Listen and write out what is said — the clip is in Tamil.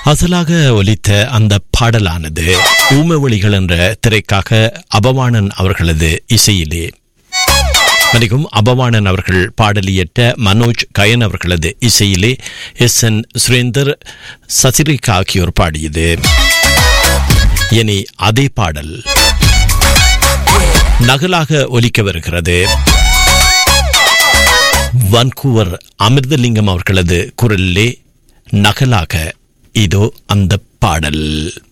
அசலாக ஒலித்த அந்த பாடலானது ஊமவொழிகள் என்ற திரைக்காக அபவாணன் அவர்களது இசையிலே மன்னிக்கும் அபவாணன் அவர்கள் பாடலியற்ற மனோஜ் கயன் அவர்களது இசையிலே எஸ் என் சுரேந்தர் சசிரிகா ஆகியோர் பாடியது இனி அதே பாடல் நகலாக ஒலிக்க வருகிறது வன்கூவர் அமிர்தலிங்கம் அவர்களது குரலிலே நகலாக இதோ அந்த பாடல்